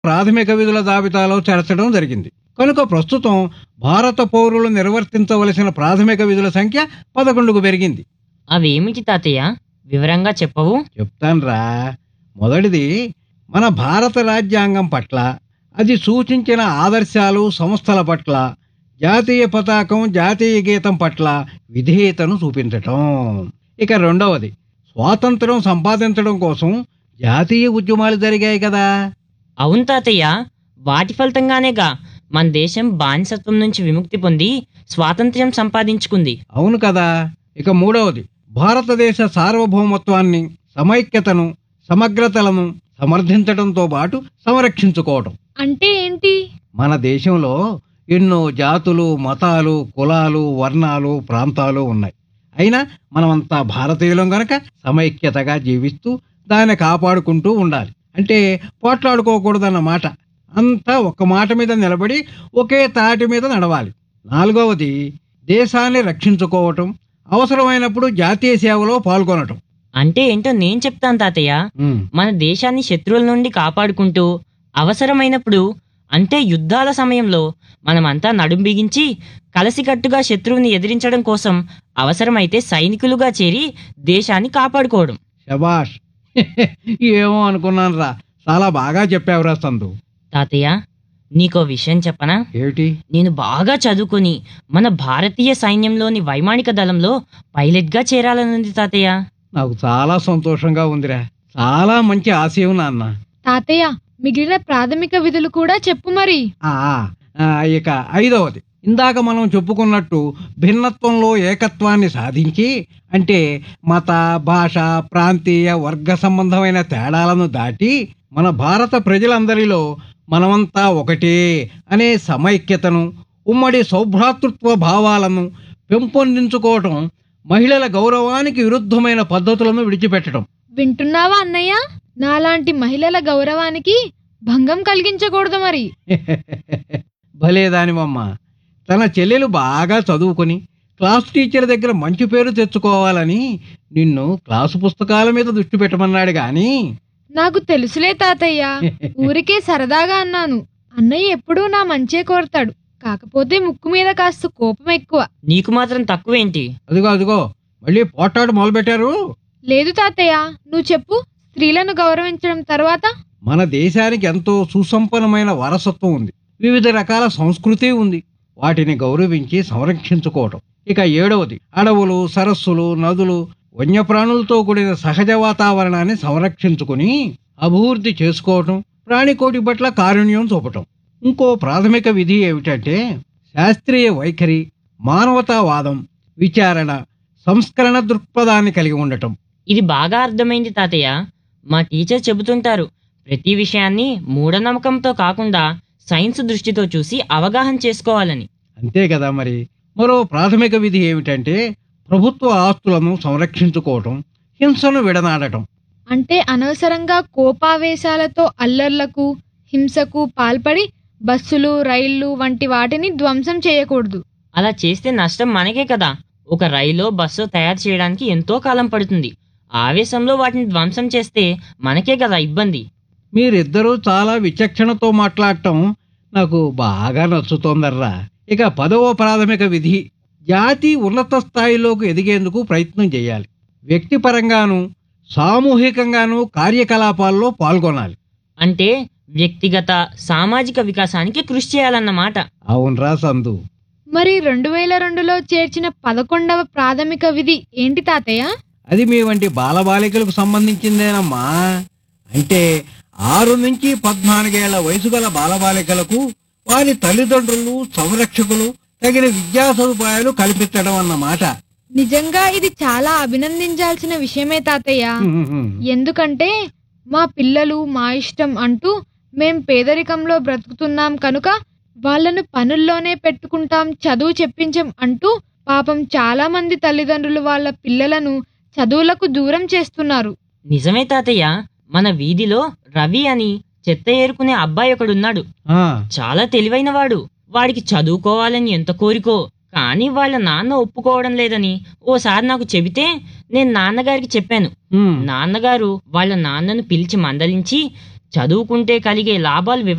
ప్రాథమిక విధుల జాబితాలో చేర్చడం జరిగింది కనుక ప్రస్తుతం భారత పౌరులు నిర్వర్తించవలసిన ప్రాథమిక విధుల సంఖ్య పదకొండుకు పెరిగింది అవేమిటి తాతయ్య వివరంగా చెప్పవు చెప్తాన్రా మొదటిది మన భారత రాజ్యాంగం పట్ల అది సూచించిన ఆదర్శాలు సంస్థల పట్ల జాతీయ పతాకం జాతీయ గీతం పట్ల విధేయతను చూపించటం ఇక రెండవది స్వాతంత్రం సంపాదించడం కోసం జాతీయ ఉద్యమాలు జరిగాయి కదా అవును తాతయ్య వాటి ఫలితంగానేగా మన దేశం బానిసత్వం నుంచి విముక్తి పొంది స్వాతంత్ర్యం సంపాదించుకుంది అవును కదా ఇక మూడవది భారతదేశ సార్వభౌమత్వాన్ని సమైక్యతను సమగ్రతలను సమర్థించడంతో పాటు సంరక్షించుకోవటం అంటే ఏంటి మన దేశంలో ఎన్నో జాతులు మతాలు కులాలు వర్ణాలు ప్రాంతాలు ఉన్నాయి అయినా మనమంతా భారతీయులం గనక సమైక్యతగా జీవిస్తూ దాన్ని కాపాడుకుంటూ ఉండాలి అంటే పోట్లాడుకోకూడదన్నమాట అంతా ఒక్క మాట మీద నిలబడి ఒకే తాటి మీద నడవాలి నాలుగవది దేశాన్ని రక్షించుకోవటం అవసరమైనప్పుడు జాతీయ సేవలో పాల్గొనటం అంటే ఏంటో నేను చెప్తాను తాతయ్య ఉమ్, మన దేశాన్ని శత్రువుల నుండి కాపాడుకుంటూ అవసరమైనప్పుడు అంటే యుద్ధాల సమయంలో మనమంతా నడుం బిగించి కలిసికట్టుగా శత్రువుని ఎదిరించడం కోసం అవసరమైతే సైనికులుగా చేరి దేశాన్ని కాపాడుకోవడం శబాష్ ఏమో అనుకున్నాను రా చాలా బాగా చెప్పావురా సందు తాతయ్య నీకో విషయం చెప్పనా ఏమిటి నేను బాగా చదువుకొని మన భారతీయ సైన్యంలోని వైమానిక దళంలో పైలట్గా చేరాలనుంది తాతయ్య నాకు చాలా సంతోషంగా ఉందిరా చాలా మంచి ఆశయం నాన్న తాతయ్య మిగిలిన ప్రాథమిక విధులు కూడా చెప్పు మరి ఆ, ఆ, ఇక ఐదవది ఇందాక మనం చెప్పుకున్నట్టు భిన్నత్వంలో ఏకత్వాన్ని సాధించి అంటే మత భాష ప్రాంతీయ వర్గ సంబంధమైన తేడాలను దాటి మన భారత ప్రజలందరిలో మనమంతా ఒకటే అనే సమైక్యతను ఉమ్మడి సౌభ్రాతృత్వ భావాలను పెంపొందించుకోవటం మహిళల గౌరవానికి విరుద్ధమైన పద్ధతులను విడిచిపెట్టడం వింటున్నావా అన్నయ్య నాలాంటి మహిళల గౌరవానికి భంగం కలిగించకూడదు మరి భలే దానివమ్మ తన చెల్లెలు బాగా చదువుకొని క్లాస్ టీచర్ దగ్గర మంచి పేరు తెచ్చుకోవాలని నిన్ను క్లాసు పుస్తకాల మీద దృష్టి పెట్టమన్నాడు గాని నాకు తెలుసులే తాతయ్య ఊరికే సరదాగా అన్నాను అన్నయ్య ఎప్పుడూ నా మంచే కోరతాడు కాకపోతే ముక్కు మీద కాస్త కోపం ఎక్కువ నీకు మాత్రం తక్కువేంటి అదిగో అదిగో మళ్ళీ పోటాడు మొదలుపెట్టారు లేదు తాతయ్య నువ్వు చెప్పు స్త్రీలను గౌరవించడం తర్వాత మన దేశానికి ఎంతో సుసంపన్నమైన వారసత్వం ఉంది వివిధ రకాల సంస్కృతి ఉంది వాటిని గౌరవించి సంరక్షించుకోవటం ఇక ఏడవది అడవులు సరస్సులు నదులు వన్యప్రాణులతో కూడిన సహజ వాతావరణాన్ని సంరక్షించుకుని అభివృద్ధి చేసుకోవటం ప్రాణికోటి పట్ల కారుణ్యం చూపటం ఇంకో ప్రాథమిక విధి ఏమిటంటే శాస్త్రీయ వైఖరి మానవతావాదం విచారణ సంస్కరణ దృక్పథాన్ని కలిగి ఉండటం ఇది బాగా అర్థమైంది తాతయ్య మా టీచర్ చెబుతుంటారు ప్రతి విషయాన్ని మూఢనమ్మకంతో కాకుండా సైన్స్ దృష్టితో చూసి అవగాహన చేసుకోవాలని అంతే కదా మరి మరో ప్రాథమిక విధి ఏమిటంటే ప్రభుత్వ ఆస్తులను సంరక్షించుకోవటం హింసను విడనాడటం అంటే అనవసరంగా కోపావేశాలతో అల్లర్లకు హింసకు పాల్పడి బస్సులు రైళ్లు వంటి వాటిని ధ్వంసం చేయకూడదు అలా చేస్తే నష్టం మనకే కదా ఒక రైలో బస్సు తయారు చేయడానికి ఎంతో కాలం పడుతుంది ఆవేశంలో వాటిని ధ్వంసం చేస్తే మనకే కదా ఇబ్బంది మీరిద్దరూ చాలా విచక్షణతో మాట్లాడటం నాకు బాగా నచ్చుతోందర్రా ఇక పదవ ప్రాథమిక విధి జాతి ఉన్నత స్థాయిలోకి ఎదిగేందుకు ప్రయత్నం చేయాలి వ్యక్తిపరంగాను సామూహికంగాను కార్యకలాపాల్లో పాల్గొనాలి అంటే వ్యక్తిగత సామాజిక వికాసానికి కృషి చేయాలన్నమాట అవునరా సందు మరి రెండు వేల రెండులో చేర్చిన పదకొండవ ప్రాథమిక విధి ఏంటి తాతయ్య అది మీ వంటి బాలబాలికలకు సంబంధించిందేనమ్మా అంటే ఆరు నుంచి పద్నాలుగేళ్ల వయసు గల బాలబాలికలకు వారి తల్లిదండ్రులు సంరక్షకులు తగిన విద్యా సదుపాయాలు కల్పించడం అన్నమాట నిజంగా ఇది చాలా అభినందించాల్సిన విషయమే తాతయ్య ఎందుకంటే మా పిల్లలు మా ఇష్టం అంటూ మేం పేదరికంలో బ్రతుకుతున్నాం కనుక వాళ్ళను పనుల్లోనే పెట్టుకుంటాం చదువు చెప్పించం అంటూ పాపం చాలా మంది తల్లిదండ్రులు వాళ్ళ పిల్లలను చదువులకు దూరం చేస్తున్నారు నిజమే తాతయ్య మన వీధిలో రవి అని చెత్త ఏరుకునే అబ్బాయి ఒకడున్నాడు ఆ, చాలా తెలివైనవాడు వాడికి చదువుకోవాలని ఎంత కోరికో కానీ వాళ్ళ నాన్న ఒప్పుకోవడం లేదని ఓసారి నాకు చెబితే నేను నాన్నగారికి చెప్పాను ఉమ్, నాన్నగారు వాళ్ళ నాన్నను పిలిచి మందలించి చదువుకుంటే కలిగే లాభాలు